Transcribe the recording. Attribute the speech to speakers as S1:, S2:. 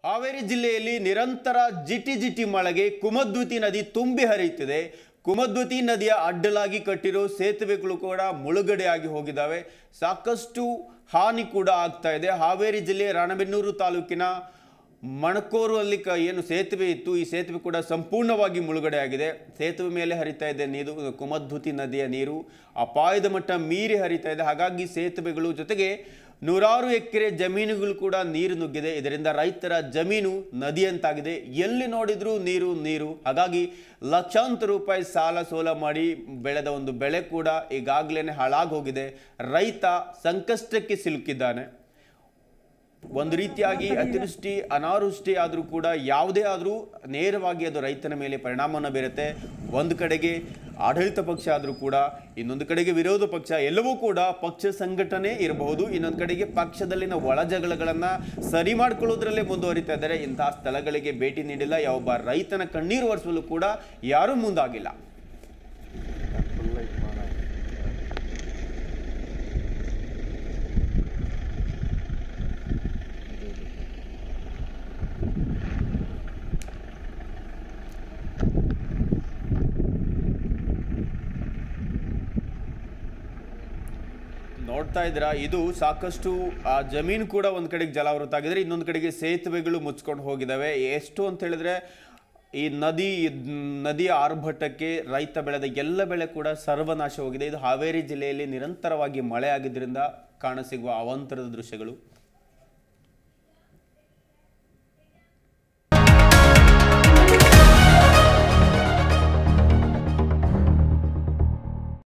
S1: ಹಾವೇರಿ ಜಿಲ್ಲೆಯಲ್ಲಿ ನಿರಂತರ ಜಿಟಿ ಜಿಟಿ ಮಳೆಗೆ ಕುಮದ್ವತಿ ನದಿ ತುಂಬಿ ಹರಿಯುತ್ತಿದೆ ಕುಮದ್ವತಿ ನದಿಯ ಅಡ್ಡಲಾಗಿ ಕಟ್ಟಿರೋ ಸೇತುವೆಗಳು ಕೂಡ ಮುಳುಗಡೆಯಾಗಿ ಹೋಗಿದ್ದಾವೆ ಸಾಕಷ್ಟು ಹಾನಿ ಕೂಡ ಆಗ್ತಾ ಇದೆ ಹಾವೇರಿ ಜಿಲ್ಲೆ ರಾಣೆಬೆನ್ನೂರು ತಾಲೂಕಿನ ಮಣಕೋರು ಅಲ್ಲಿ ಕ ಏನು ಸೇತುವೆ ಇತ್ತು ಈ ಸೇತುವೆ ಕೂಡ ಸಂಪೂರ್ಣವಾಗಿ ಮುಳುಗಡೆಯಾಗಿದೆ ಸೇತುವೆ ಮೇಲೆ ಹರಿತಾ ಇದೆ ನೀರು ಕುಮದ್ವತಿ ನದಿಯ ನೀರು ಅಪಾಯದ ಮಟ್ಟ ಮೀರಿ ಹರಿತಾ ಇದೆ ಹಾಗಾಗಿ ಸೇತುವೆಗಳು ಜೊತೆಗೆ ನೂರಾರು ಎಕರೆ ಜಮೀನುಗಳು ಕೂಡ ನೀರು ನುಗ್ಗಿದೆ ಇದರಿಂದ ರೈತರ ಜಮೀನು ನದಿಯಂತಾಗಿದೆ ಎಲ್ಲಿ ನೋಡಿದ್ರೂ ನೀರು ನೀರು ಹಾಗಾಗಿ ಲಕ್ಷಾಂತರ ರೂಪಾಯಿ ಸಾಲ ಸೋಲ ಮಾಡಿ ಬೆಳೆದ ಒಂದು ಬೆಳೆ ಕೂಡ ಈಗಾಗಲೇ ಹಾಳಾಗಿ ಹೋಗಿದೆ ರೈತ ಸಂಕಷ್ಟಕ್ಕೆ ಸಿಲುಕಿದ್ದಾನೆ ಒಂದು ರೀತಿಯಾಗಿ ಅತಿವೃಷ್ಟಿ ಅನಾವೃಷ್ಟಿ ಆದರೂ ಕೂಡ ಯಾವುದೇ ಆದರೂ ನೇರವಾಗಿ ಅದು ರೈತನ ಮೇಲೆ ಪರಿಣಾಮವನ್ನು ಬೀರುತ್ತೆ ಒಂದು ಕಡೆಗೆ ಆಡಳಿತ ಪಕ್ಷ ಆದರೂ ಕೂಡ ಇನ್ನೊಂದು ಕಡೆಗೆ ವಿರೋಧ ಪಕ್ಷ ಎಲ್ಲವೂ ಕೂಡ ಪಕ್ಷ ಸಂಘಟನೆ ಇರಬಹುದು ಇನ್ನೊಂದು ಕಡೆಗೆ ಪಕ್ಷದಲ್ಲಿನ ಒಳ ಜಗಳಗಳನ್ನು ಸರಿ ಮಾಡ್ಕೊಳ್ಳೋದ್ರಲ್ಲೇ ಮುಂದುವರಿತಾ ಇದ್ದಾರೆ ಇಂತಹ ಸ್ಥಳಗಳಿಗೆ ಭೇಟಿ ನೀಡಿಲ್ಲ ಯಾವೊಬ್ಬ ರೈತನ ಕಣ್ಣೀರು ಒರೆಸಲು ಕೂಡ ಯಾರೂ ಮುಂದಾಗಿಲ್ಲ ನೋಡ್ತಾ ಇದ್ದೀರಾ ಇದು ಸಾಕಷ್ಟು ಆ, ಜಮೀನು ಕೂಡ ಒಂದು ಕಡೆಗೆ ಜಲಾವೃತ ಆಗಿದೆ ಇನ್ನೊಂದು ಕಡೆಗೆ ಸೇತುವೆಗಳು ಮುಚ್ಕೊಂಡು ಹೋಗಿದ್ದಾವೆ ಎಷ್ಟು ಅಂತ ಹೇಳಿದ್ರೆ ಈ ನದಿ ಇದ್- ನದಿಯ ಆರ್ಭಟಕ್ಕೆ ರೈತ ಬೆಳೆದ ಎಲ್ಲ ಬೆಳೆ ಕೂಡ ಸರ್ವನಾಶ ಹೋಗಿದೆ ಇದು ಹಾವೇರಿ ಜಿಲ್ಲೆಯಲ್ಲಿ ನಿರಂತರವಾಗಿ ಮಳೆ ಆಗಿದ್ದರಿಂದ ಕಾಣಸಿಗುವ ಅವಾಂತರದ ದೃಶ್ಯಗಳು